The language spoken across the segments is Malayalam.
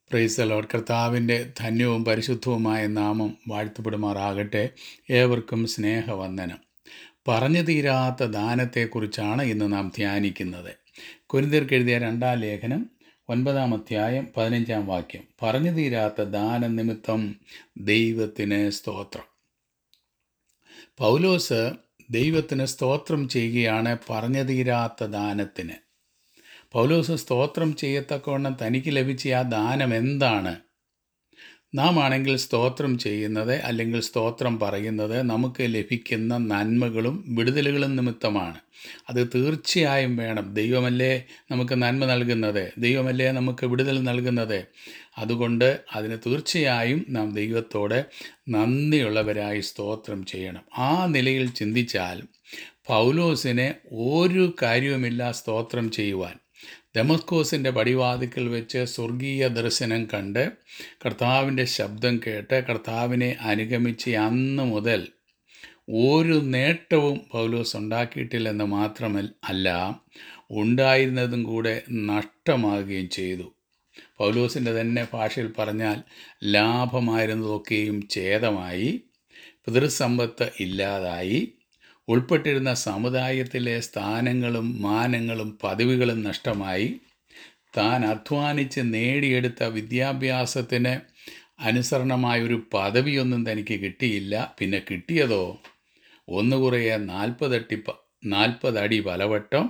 പ്രൈസ് ലോഡ് കർത്താവിൻ്റെ ധന്യവും പരിശുദ്ധവുമായ നാമം വാഴ്ത്തപ്പെടുമാറാകട്ടെ ഏവർക്കും സ്നേഹവന്ദനം പറഞ്ഞു തീരാത്ത ദാനത്തെക്കുറിച്ചാണ് ഇന്ന് നാം ധ്യാനിക്കുന്നത് കുരുതിർക്ക് എഴുതിയ രണ്ടാം ലേഖനം ഒൻപതാം അധ്യായം പതിനഞ്ചാം വാക്യം പറഞ്ഞു തീരാത്ത ദാന നിമിത്തം ദൈവത്തിന് സ്തോത്രം പൗലോസ് ദൈവത്തിന് സ്തോത്രം ചെയ്യുകയാണ് പറഞ്ഞു തീരാത്ത ദാനത്തിന് പൗലോസ് സ്തോത്രം ചെയ്യത്തക്കവണ്ണം തനിക്ക് ലഭിച്ച ആ ദാനം എന്താണ് നാം ആണെങ്കിൽ സ്തോത്രം ചെയ്യുന്നത് അല്ലെങ്കിൽ സ്തോത്രം പറയുന്നത് നമുക്ക് ലഭിക്കുന്ന നന്മകളും വിടുതലുകളും നിമിത്തമാണ് അത് തീർച്ചയായും വേണം ദൈവമല്ലേ നമുക്ക് നന്മ നൽകുന്നത് ദൈവമല്ലേ നമുക്ക് വിടുതൽ നൽകുന്നത് അതുകൊണ്ട് അതിന് തീർച്ചയായും നാം ദൈവത്തോട് നന്ദിയുള്ളവരായി സ്തോത്രം ചെയ്യണം ആ നിലയിൽ ചിന്തിച്ചാൽ പൗലോസിന് ഒരു കാര്യവുമില്ല സ്തോത്രം ചെയ്യുവാൻ ഡെമസ്കോസിൻ്റെ പടിവാതിക്കൽ വെച്ച് സ്വർഗീയ ദർശനം കണ്ട് കർത്താവിൻ്റെ ശബ്ദം കേട്ട് കർത്താവിനെ അനുഗമിച്ച് അന്ന് മുതൽ ഒരു നേട്ടവും പൗലോസ് ഉണ്ടാക്കിയിട്ടില്ലെന്ന് മാത്രമല്ല അല്ല ഉണ്ടായിരുന്നതും കൂടെ നഷ്ടമാകുകയും ചെയ്തു പൗലോസിൻ്റെ തന്നെ ഭാഷയിൽ പറഞ്ഞാൽ ലാഭമായിരുന്നതൊക്കെയും ഛേദമായി പിതൃസമ്പത്ത് ഇല്ലാതായി ഉൾപ്പെട്ടിരുന്ന സമുദായത്തിലെ സ്ഥാനങ്ങളും മാനങ്ങളും പദവികളും നഷ്ടമായി താൻ അധ്വാനിച്ച് നേടിയെടുത്ത വിദ്യാഭ്യാസത്തിന് അനുസരണമായ ഒരു പദവിയൊന്നും തനിക്ക് കിട്ടിയില്ല പിന്നെ കിട്ടിയതോ ഒന്നുകുറയെ നാൽപ്പതട്ടി നാൽപ്പതടി പലവട്ടം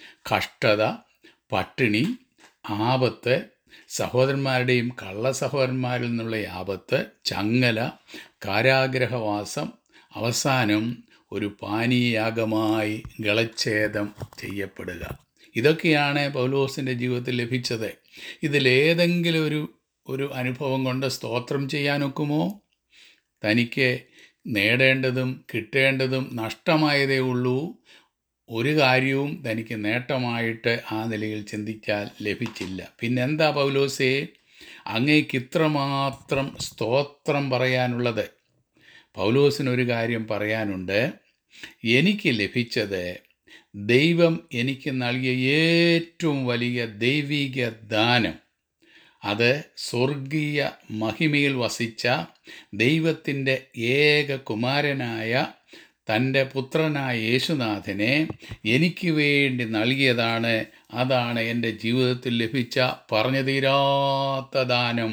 കഷ്ടത പട്ടിണി ആപത്ത് സഹോദരന്മാരുടെയും കള്ള സഹോദരന്മാരിൽ നിന്നുള്ള ആപത്ത് ചങ്ങല കാരാഗ്രഹവാസം അവസാനം ഒരു പാനീയാഗമായി ഗളച്ഛേദം ചെയ്യപ്പെടുക ഇതൊക്കെയാണ് പൗലോസിൻ്റെ ജീവിതത്തിൽ ലഭിച്ചത് ഇതിലേതെങ്കിലും ഒരു ഒരു അനുഭവം കൊണ്ട് സ്തോത്രം ചെയ്യാനൊക്കുമോ തനിക്ക് നേടേണ്ടതും കിട്ടേണ്ടതും നഷ്ടമായതേ ഉള്ളൂ ഒരു കാര്യവും തനിക്ക് നേട്ടമായിട്ട് ആ നിലയിൽ ചിന്തിച്ചാൽ ലഭിച്ചില്ല പിന്നെന്താ പൗലോസേ അങ്ങേക്ക് ഇത്രമാത്രം സ്തോത്രം പറയാനുള്ളത് പൗലോസിനൊരു കാര്യം പറയാനുണ്ട് എനിക്ക് ലഭിച്ചത് ദൈവം എനിക്ക് നൽകിയ ഏറ്റവും വലിയ ദൈവിക ദാനം അത് സ്വർഗീയ മഹിമയിൽ വസിച്ച ദൈവത്തിൻ്റെ ഏക കുമാരനായ തൻ്റെ പുത്രനായ യേശുനാഥനെ എനിക്ക് വേണ്ടി നൽകിയതാണ് അതാണ് എൻ്റെ ജീവിതത്തിൽ ലഭിച്ച പറഞ്ഞു തീരാത്ത ദാനം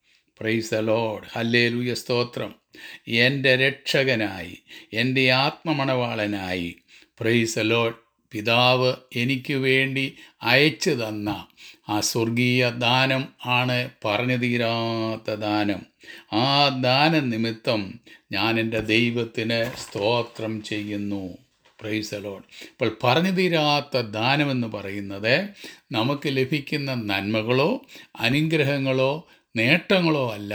പ്രൈസ് ലോഡ് ഹല്ലേലൂയ സ്തോത്രം എൻ്റെ രക്ഷകനായി എൻ്റെ ആത്മമണവാളനായി പ്രൈസ് ലോഡ് പിതാവ് എനിക്ക് വേണ്ടി അയച്ചു തന്ന ആ സ്വർഗീയ ദാനം ആണ് പറഞ്ഞു തീരാത്ത ദാനം ആ ദാന നിമിത്തം ഞാൻ എൻ്റെ ദൈവത്തിന് സ്തോത്രം ചെയ്യുന്നു പ്രൈസലോൺ ഇപ്പോൾ പറഞ്ഞു തീരാത്ത ദാനമെന്ന് പറയുന്നത് നമുക്ക് ലഭിക്കുന്ന നന്മകളോ അനുഗ്രഹങ്ങളോ നേട്ടങ്ങളോ അല്ല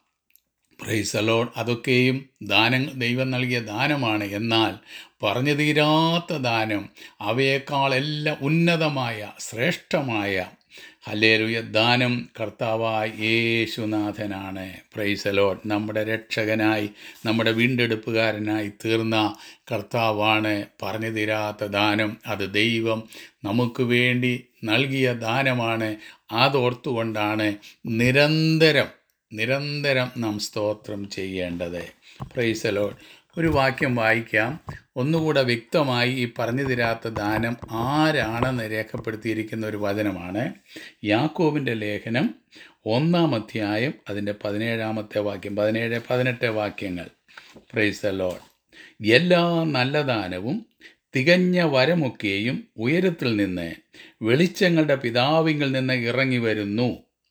പ്രൈസലോൺ അതൊക്കെയും ദാനം ദൈവം നൽകിയ ദാനമാണ് എന്നാൽ പറഞ്ഞു തീരാത്ത ദാനം അവയേക്കാളെല്ലാം ഉന്നതമായ ശ്രേഷ്ഠമായ ഹലേലുയ ദാനം കർത്താവായ യേശുനാഥനാണ് പ്രൈസലോൺ നമ്മുടെ രക്ഷകനായി നമ്മുടെ വീണ്ടെടുപ്പുകാരനായി തീർന്ന കർത്താവാണ് പറഞ്ഞു തീരാത്ത ദാനം അത് ദൈവം നമുക്ക് വേണ്ടി നൽകിയ ദാനമാണ് അതോർത്തുകൊണ്ടാണ് നിരന്തരം നിരന്തരം നാം സ്തോത്രം ചെയ്യേണ്ടത് പ്രൈസലോൺ ഒരു വാക്യം വായിക്കാം ഒന്നുകൂടെ വ്യക്തമായി ഈ പറഞ്ഞു തരാത്ത ദാനം ആരാണെന്ന് രേഖപ്പെടുത്തിയിരിക്കുന്ന ഒരു വചനമാണ് യാക്കോബിൻ്റെ ലേഖനം ഒന്നാം അധ്യായം അതിൻ്റെ പതിനേഴാമത്തെ വാക്യം പതിനേഴ് പതിനെട്ട് വാക്യങ്ങൾ പ്രൈസലോൺ എല്ലാ നല്ല ദാനവും തികഞ്ഞ വരമൊക്കെയും ഉയരത്തിൽ നിന്ന് വെളിച്ചങ്ങളുടെ പിതാവിങ്കിൽ നിന്ന് ഇറങ്ങി വരുന്നു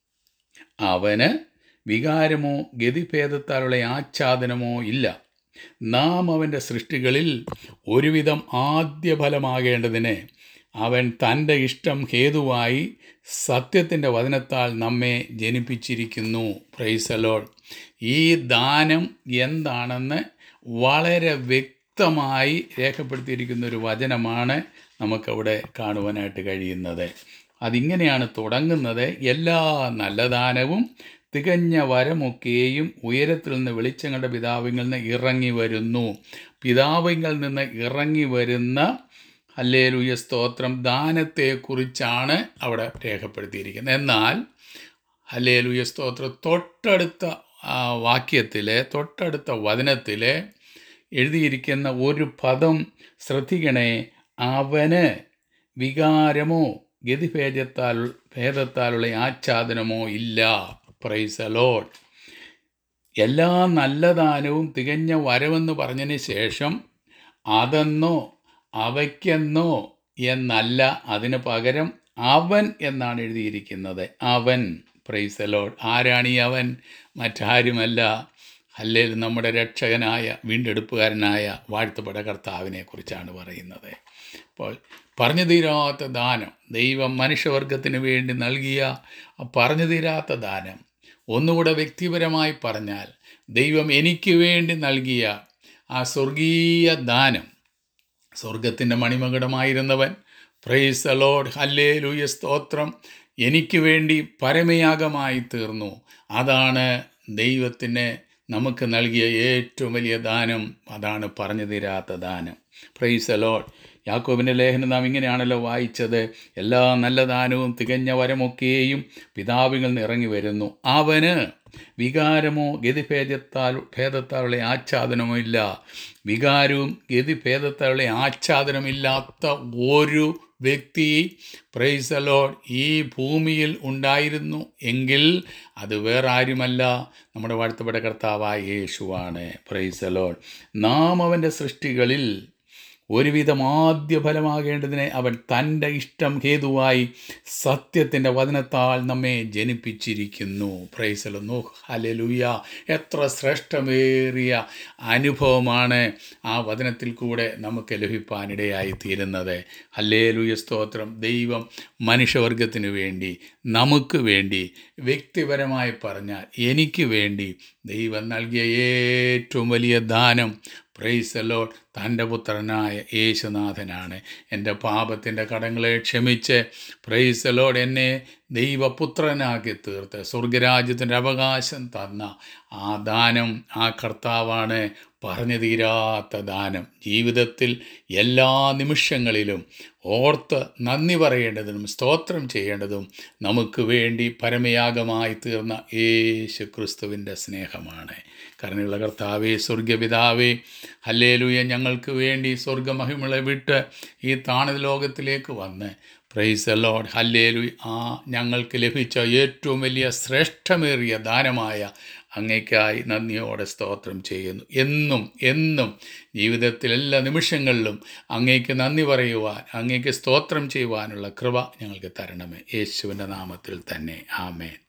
അവന് വികാരമോ ഗതിഭേദത്താലുള്ള ആച്ഛാദനമോ ഇല്ല നാം അവൻ്റെ സൃഷ്ടികളിൽ ഒരുവിധം ആദ്യ ഫലമാകേണ്ടതിന് അവൻ തൻ്റെ ഇഷ്ടം ഹേതുവായി സത്യത്തിൻ്റെ വചനത്താൽ നമ്മെ ജനിപ്പിച്ചിരിക്കുന്നു പ്രൈസലോൾ ഈ ദാനം എന്താണെന്ന് വളരെ വ്യക്തമായി രേഖപ്പെടുത്തിയിരിക്കുന്ന ഒരു വചനമാണ് നമുക്കവിടെ കാണുവാനായിട്ട് കഴിയുന്നത് അതിങ്ങനെയാണ് തുടങ്ങുന്നത് എല്ലാ നല്ല ദാനവും തികഞ്ഞ വരമൊക്കെയും ഉയരത്തിൽ നിന്ന് വെളിച്ചങ്ങളുടെ പിതാവിൽ നിന്ന് ഇറങ്ങി വരുന്നു പിതാവിൽ നിന്ന് ഇറങ്ങി വരുന്ന ഹല്ലേലൂയ സ്തോത്രം ദാനത്തെക്കുറിച്ചാണ് അവിടെ രേഖപ്പെടുത്തിയിരിക്കുന്നത് എന്നാൽ ഹല്ലേലൂയ സ്തോത്രം തൊട്ടടുത്ത ആ, വാക്യത്തിലെ തൊട്ടടുത്ത വചനത്തിലെ എഴുതിയിരിക്കുന്ന ഒരു പദം ശ്രദ്ധിക്കണേ അവന് വികാരമോ ഗതിഭേദത്താൽ ഭേദത്താലുള്ള ആച്ഛാദനമോ ഇല്ല പ്രൈസ് അലോഡ് എല്ലാ നല്ല ദാനവും തികഞ്ഞ വരവെന്ന് പറഞ്ഞതിന് ശേഷം അതെന്നോ അവയ്ക്കെന്നോ എന്നല്ല അതിന് പകരം അവൻ എന്നാണ് എഴുതിയിരിക്കുന്നത് അവൻ പ്രൈസ് അലോഡ് ആരാണ് ഈ അവൻ മറ്റാരുമല്ല അല്ലെങ്കിൽ നമ്മുടെ രക്ഷകനായ വീണ്ടെടുപ്പുകാരനായ വാഴ്ത്തപ്പെട്ട കർത്താവിനെ കുറിച്ചാണ് പറയുന്നത് അപ്പോൾ പറഞ്ഞു തീരാത്ത ദാനം ദൈവം മനുഷ്യവർഗത്തിന് വേണ്ടി നൽകിയ ആ പറഞ്ഞു തീരാത്ത ദാനം ഒന്നുകൂടെ വ്യക്തിപരമായി പറഞ്ഞാൽ ദൈവം എനിക്ക് വേണ്ടി നൽകിയ ആ സ്വർഗീയ ദാനം സ്വർഗത്തിൻ്റെ മണിമകുടമായിരുന്നവൻ പ്രൈസ് അലോഡ് ഹല്ലേ ലൂയ സ്തോത്രം എനിക്ക് വേണ്ടി പരമയാഗമായി തീർന്നു അതാണ് ദൈവത്തിന് നമുക്ക് നൽകിയ ഏറ്റവും വലിയ ദാനം അതാണ് പറഞ്ഞു തീരാത്ത ദാനം പ്രൈസ് അലോഡ് യാക്കോബിൻ്റെ ലേഖനം നാം ഇങ്ങനെയാണല്ലോ വായിച്ചത് എല്ലാ നല്ല ദാനവും തികഞ്ഞ വരമൊക്കെയും പിതാവിൽ നിന്ന് ഇറങ്ങി വരുന്നു അവന് വികാരമോ ഗതിഭേദത്താൽ ഭേദത്താലുള്ള ആച്ഛാദനമോ ഇല്ല വികാരവും ഗതിഭേദത്താലുള്ള ആച്ഛാദനമില്ലാത്ത ഒരു വ്യക്തി പ്രൈസ് അലോഡ് ഈ ഭൂമിയിൽ ഉണ്ടായിരുന്നു എങ്കിൽ അത് വേറെ ആരുമല്ല നമ്മുടെ വാഴ്ത്തപ്പെട്ട കർത്താവായ യേശുവാണ് പ്രൈസ് അലോഡ് നാം അവൻ്റെ സൃഷ്ടികളിൽ ഒരുവിധം ആദ്യ ഫലമാകേണ്ടതിനെ അവൻ തൻ്റെ ഇഷ്ടം ഹേതുവായി സത്യത്തിൻ്റെ വചനത്താൽ നമ്മെ ജനിപ്പിച്ചിരിക്കുന്നു പ്രൈസലൊന്നു ഹലലുയ എത്ര ശ്രേഷ്ഠമേറിയ അനുഭവമാണ് ആ വചനത്തിൽ കൂടെ നമുക്ക് ലഭിപ്പാനിടയായി തീരുന്നത് ഹല്ലേലൂയ സ്തോത്രം ദൈവം മനുഷ്യവർഗത്തിന് വേണ്ടി നമുക്ക് വേണ്ടി വ്യക്തിപരമായി പറഞ്ഞാൽ എനിക്ക് വേണ്ടി ദൈവം നൽകിയ ഏറ്റവും വലിയ ദാനം പ്രൈസ് അലോഡ് തൻ്റെ പുത്രനായ യേശുനാഥനാണ് എൻ്റെ പാപത്തിൻ്റെ കടങ്ങളെ ക്ഷമിച്ച് പ്രൈസ് അലോഡ് എന്നെ ദൈവപുത്രനാക്കി തീർത്ത് സ്വർഗരാജ്യത്തിൻ്റെ അവകാശം തന്ന ആ ദാനം ആ കർത്താവാണ് പറഞ്ഞു തീരാത്ത ദാനം ജീവിതത്തിൽ എല്ലാ നിമിഷങ്ങളിലും ഓർത്ത് നന്ദി പറയേണ്ടതിനും സ്തോത്രം ചെയ്യേണ്ടതും നമുക്ക് വേണ്ടി പരമയാഗമായി തീർന്ന യേശു ക്രിസ്തുവിൻ്റെ സ്നേഹമാണ് കരുണയുള്ള കർത്താവേ സ്വർഗപിതാവേ ഹല്ലേലൂയ ഞങ്ങൾക്ക് വേണ്ടി സ്വർഗമഹിമളെ വിട്ട് ഈ താണ ലോകത്തിലേക്ക് വന്ന് പ്രൈസ് അലോഡ് ഹല്ലേലു ആ ഞങ്ങൾക്ക് ലഭിച്ച ഏറ്റവും വലിയ ശ്രേഷ്ഠമേറിയ ദാനമായ അങ്ങേക്കായി നന്ദിയോടെ സ്തോത്രം ചെയ്യുന്നു എന്നും എന്നും ജീവിതത്തിൽ എല്ലാ നിമിഷങ്ങളിലും അങ്ങേക്ക് നന്ദി പറയുവാൻ അങ്ങേക്ക് സ്തോത്രം ചെയ്യുവാനുള്ള കൃപ ഞങ്ങൾക്ക് തരണമേ യേശുവിൻ്റെ നാമത്തിൽ തന്നെ ആമേൻ